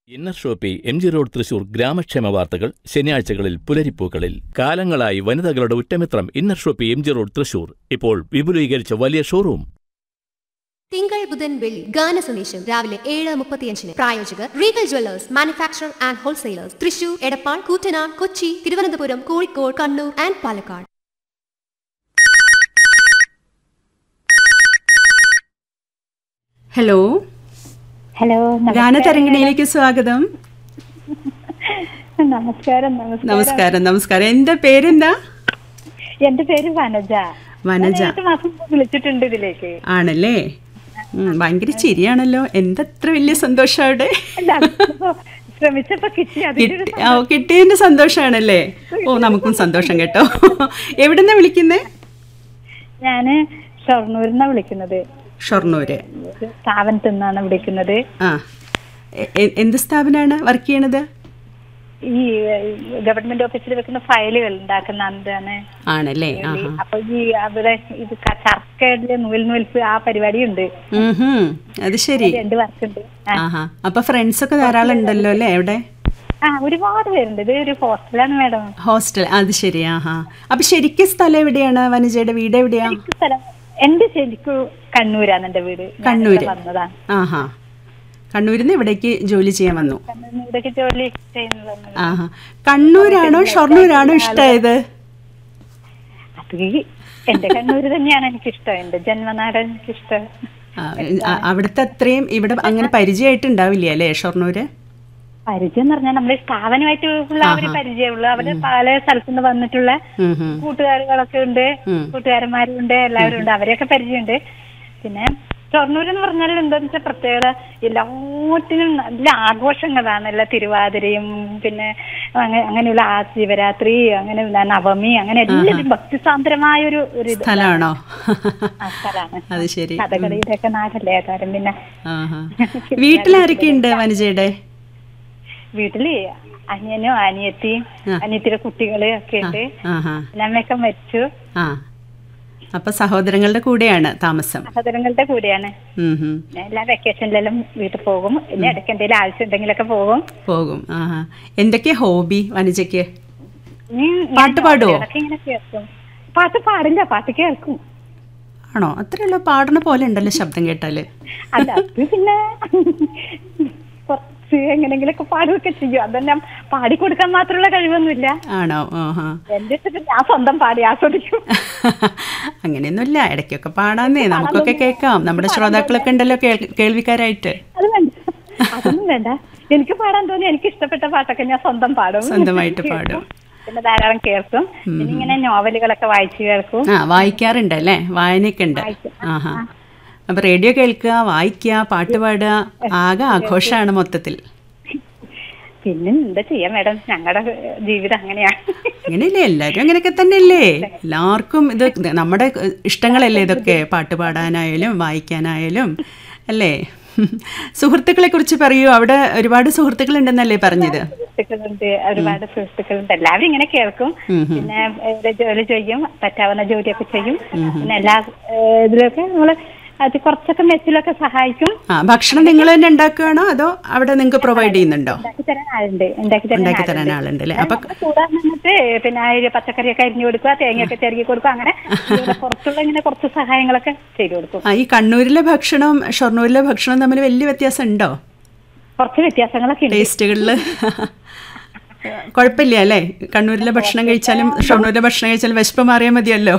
Inner shoppy M G road Thrissur ഗ്രാമക്ഷേമ വാർത്തകൾ ശനിയാഴ്ചകളിൽ പുലരിപ്പൂക്കളിൽ കാലങ്ങളായി വനിതകളുടെ ഉറ്റമിത്രം inner shoppy M G road Thrissur ഇപ്പോൾ വിപുലീകരിച്ച വലിയ ഷോറൂം തിങ്കൾ ബുധൻ വെള്ളി ഗാന സന്ദേശം രാവിലെ ഏഴ് മുപ്പത്തിയഞ്ചിന് പ്രായോജകർ Regal jewellers manufacture and wholesalers Thrissur Edappal Koottanad Kochi Thiruvananthapuram Kozhikode Kannur and Palakkad hello hello നമസ്കാരം. ഗാനതരംഗിണിയിലേക്ക് സ്വാഗതം നമസ്കാരം നമസ്കാരം നമസ്കാരം നമസ്കാരം എന്റെ പേരെന്താ എന്റെ പേര് വനജ വനജ ഞാൻ എട്ട് മാസം മുമ്പ് വിളിച്ചിട്ടുണ്ട് ഇതിലേക്ക് ആണല്ലേ ഉം, ഭയങ്കര ചിരിയാണല്ലോ എന്തത്ര വലിയ സന്തോഷവിടെ അല്ല, അതിപ്പോ ശ്രമിച്ചപ്പോ കിട്ടി അതിന്റെ ഒരു കിട്ടി- ആ, കിട്ടിയതിന്റെ സന്തോഷാണല്ലേ ഓ നമുക്കും സന്തോഷം കേട്ടോ എവിടുന്നാ വിളിക്കുന്നേ ഞാന് ഷൊർണൂരിന്നാ വിളിക്കുന്നത് ഷൊർണൂര് ഒരു സ്ഥാപനത്തിൽ നിന്നാണ് വിളിക്കുന്നത് ആ എ- എ- എന്ത് സ്ഥാപനമാണ് വർക്ക് ചെയ്യണത് ഈ ഗവൺമെന്റ് ഓഫീസിൽ വെക്കുന്ന ഫയലുകൾ ഉണ്ടാക്കുന്ന എന്താണ് ആണല്ലേ ആ ഈ- അപ്പൊ ഈ അവിടെ ഇത് ക- ചർക്കയിലെ നൂൽ നൂൽപ്പ് ആ പരിപാടിയുണ്ട് ഉം ഹും. അത് ശരി രണ്ട് വർക്കുണ്ട് ആ. ആഹാ അപ്പൊ ഫ്രണ്ട്സ് ഒക്കെ ധാരാളം ഉണ്ടല്ലോ അല്ലേ എവിടെ ആ ഒരുപാട് പേരുണ്ട് ഇത് ഒരു ഹോസ്റ്റലാണ് മാഡം ഹോസ്റ്റൽ അത് ശരി ആഹാ അപ്പൊ ശരിക്കും സ്ഥലം എവിടെയാണ് വനജയുടെ വീട് എവിടെയാ സ്ഥലം എന്റെ ശരിക്കും കണ്ണൂരാണ് എന്റെ വീട് ഞാൻ കണ്ണൂര്. ഇവിടെ വന്നതാണ് ആഹാ കണ്ണൂരിൽ നിന്ന് ഇവിടേക്ക് ജോലി ചെയ്യാൻ വന്നു കണ്ണൂരിന്ന് ഇവിടേക്ക് ജോലി ചെയ്യുന്നത് ആഹാ കണ്ണൂരാണോ ഷൊർണൂരാണോ ഇഷ്ടമായത് അത് ഈ എന്റെ കണ്ണൂര് തന്നെയാണ് എനിക്കിഷ്ടം എന്റെ ജന്മനാട് എനിക്കിഷ്ടം ആ, ആ, അവിടുത്തെ അത്രയും ഇവിടെ അങ്ങനെ പരിചയമായിട്ടുണ്ടാവില്ല അല്ലേ ഷൊർണൂര് പരിചയം എന്ന് പറഞ്ഞാൽ നമ്മള് സ്ഥാപനമായിട്ട് ഉള്ള ഒരു പരിചയമുള്ളൂ അവര് പല സ്ഥലത്തുനിന്ന് വന്നിട്ടുള്ള ഉം ഹും. കൂട്ടുകാരുകളൊക്കെ ഉണ്ട് ഉം. കൂട്ടുകാരന്മാരും ഉണ്ട് എല്ലാവരും ഉണ്ട് അവരെയൊക്കെ പരിചയമുണ്ട് പിന്നെ ഷൊർണൂർ എന്ന് പറഞ്ഞാൽ എന്താന്ന് വെച്ചാൽ പ്രത്യേകത എല്ലാത്തിനും നല്ല ആഘോഷങ്ങളാണ് എല്ലാ തിരുവാതിരയും പിന്നെ അങ്ങ- അങ്ങനെയുള്ള ആ ശിവരാത്രി അങ്ങനെ ഉള്ള നവമി അങ്ങനെ എല്ലാത്തിനും ഭക്തിസാന്ദ്രമായ ഒരു ഒരു ഇത് സ്ഥലമാണോ ആ സ്ഥലമാണ് അത് ശരി കഥകളിയുടെ ഒക്കെ നാടല്ലേ കാരണം പിന്നെ ആഹാ വീട്ടിലാരൊക്കെ ഉണ്ട് വനജയുടെ വീട്ടില് അനിയനും അനിയത്തിയും അനിയത്തിയുടെ കുട്ടികള് ഒക്കെ ഉണ്ട് ആഹാ പിന്നെ അമ്മയൊക്കെ മരിച്ചു ആ അപ്പൊ സഹോദരങ്ങളുടെ കൂടെയാണ് താമസം സഹോദരങ്ങളുടെ കൂടെയാണ് ഉം ഹും. പിന്നെ എല്ലാ വെക്കേഷനിലെല്ലാം വീട്ടിൽ പോകും പിന്നെ ഇടയ്ക്ക് എന്തെങ്കിലും ആവശ്യം ഉണ്ടെങ്കിലൊക്കെ പോകും പോകും ആഹാ എന്തൊക്കെയാ ഹോബി വനജയ്ക്ക് ഉം, ഞാൻ പാട്ട് പാടുവോ? ഇടയ്ക്ക് ഇങ്ങനെ കേൾക്കും പാട്ട് പാടില്ല പാട്ട് കേൾക്കും ആണോ അത്രയുള്ള പാടണ പോലെ ഉണ്ടല്ലോ ശബ്ദം കേട്ടാല് അല്ല അത് പിന്നെ കുറച്ച് എങ്ങനെങ്കിലൊക്കെ പാടുകയൊക്കെ ചെയ്യും അതെല്ലാം പാടിക്കൊടുക്കാൻ മാത്രമുള്ള കഴിവൊന്നുമില്ല ആണോ ആഹാ എന്റെ ഇഷ്ടത്തിൽ ഞാൻ സ്വന്തം പാടി ആസ്വദിക്കും അങ്ങനെയൊന്നുമില്ല ഇടയ്ക്കൊക്കെ പാടാന്നേ നമുക്കൊക്കെ കേൾക്കാം നമ്മുടെ ശ്രോതാക്കളൊക്കെ ഉണ്ടല്ലോ കേൾ- കേൾവിക്കാരായിട്ട് അത് വേണ്ട അതൊന്നും വേണ്ട എനിക്ക് പാടാൻ തോന്നി എനിക്ക് ഇഷ്ടപ്പെട്ട പാട്ടൊക്കെ ഞാൻ സ്വന്തം പാടും സ്വന്തമായിട്ട് പാടും പിന്നെ ധാരാളം കേൾക്കും പിന്നെ ഇങ്ങനെ നോവലുകളൊക്കെ വായിച്ചു കേൾക്കും ആ വായിക്കാറുണ്ട് അല്ലേ വായനയൊക്കെ ഉണ്ട് ആഹാ അപ്പൊ റേഡിയോ കേൾക്കുക വായിക്കുക പാട്ട് പാടുക ആകെ ആഘോഷമാണ് മൊത്തത്തിൽ പിന്നെ എന്താ ചെയ്യാ മാഡം ഞങ്ങളുടെ ജീവിതം അങ്ങനെയാണ് അങ്ങനെയല്ലേ എല്ലാവരും അങ്ങനെയൊക്കെ തന്നെയല്ലേ എല്ലാവർക്കും ഇത് നമ്മുടെ ഇഷ്ടങ്ങളല്ലേ ഇതൊക്കെ പാട്ട് പാടാനായാലും വായിക്കാനായാലും അല്ലേ സുഹൃത്തുക്കളെ കുറിച്ച് പറയൂ അവിടെ ഒരുപാട് സുഹൃത്തുക്കൾ ഉണ്ടെന്നല്ലേ പറഞ്ഞത് സുഹൃത്തുക്കളുണ്ട് ഒരുപാട് സുഹൃത്തുക്കളുണ്ട് എല്ലാവരും ഇങ്ങനെ കേൾക്കും പിന്നെ ഏത് ജോലി ചെയ്യും പറ്റാവുന്ന ജോലിയൊക്കെ ചെയ്യും പിന്നെ എല്ലാ ഏഹ്, ഇതിലൊക്കെ നമ്മള് അത് കുറച്ചൊക്കെ മെസ്സിലൊക്കെ സഹായിക്കും ആ ഭക്ഷണം നിങ്ങൾ തന്നെ ഉണ്ടാക്കുകയാണോ അതോ അവിടെ നിങ്ങൾക്ക് പ്രൊവൈഡ് ചെയ്യുന്നുണ്ടോ ഉണ്ടാക്കി തരാൻ ആളുണ്ട് ഉണ്ടാക്കി തരാൻ ഉണ്ടാക്കി തരാൻ ആളുണ്ട് അല്ലേ അപ്പൊ നമ്മള് കൂടാൻ നിന്നിട്ട് പിന്നെ ആ ഒരു പച്ചക്കറിയൊക്കെ അരിഞ്ഞു കൊടുക്കുക തേങ്ങയൊക്കെ ചെറുകി കൊടുക്കുക അങ്ങനെ ഇവിടെ പുറത്തുള്ള ഇങ്ങനെ കുറച്ച് സഹായങ്ങളൊക്കെ ചെയ്തു കൊടുക്കും ആ ഈ കണ്ണൂരിലെ ഭക്ഷണവും ഷൊർണൂരിലെ ഭക്ഷണവും തമ്മിൽ വലിയ വ്യത്യാസം ഉണ്ടോ കുറച്ച് വ്യത്യാസങ്ങളൊക്കെ ഉണ്ട് ടേസ്റ്റുകളിൽ കുഴപ്പമില്ല അല്ലേ കണ്ണൂരിലെ ഭക്ഷണം കഴിച്ചാലും ഷൊർണൂരിലെ ഭക്ഷണം കഴിച്ചാലും വിശപ്പ് മാറിയാൽ മതിയല്ലോ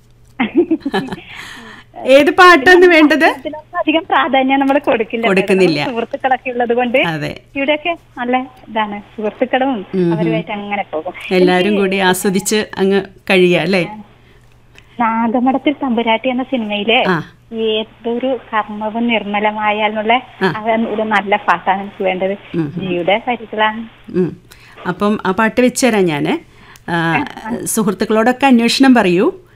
ഏത് പാട്ടാണ് വേണ്ടത് ഇതിനൊന്നും അധികം പ്രാധാന്യം നമ്മൾ കൊടുക്കില്ല കൊടുക്കുന്നില്ല. സുഹൃത്തുക്കളൊക്കെ ഉള്ളത് കൊണ്ട് അതെ ഇവിടെയൊക്കെ നല്ല ഇതാണ് സുഹൃത്തുക്കളും അവരുമായിട്ട് അങ്ങനെ പോകും എല്ലാവരും കൂടി ആസ്വദിച്ച് അങ്ങ് കഴിയുക അല്ലേ നാഗമഠത്തിൽ തമ്പുരാട്ടി എന്ന സിനിമയിലെ ആ. ഏതൊരു കർമ്മവും നിർമ്മലമായാൽ എന്നുള്ള ആ ഒരു നല്ല പാട്ടാണ് എനിക്ക് വേണ്ടത് ജിയുടെ വരികളാണ് ഉം. അപ്പം ആ പാട്ട് വെച്ചുതരാം ഞാൻ സുഹൃത്തുക്കളോടൊക്കെ അന്വേഷണം പറയൂ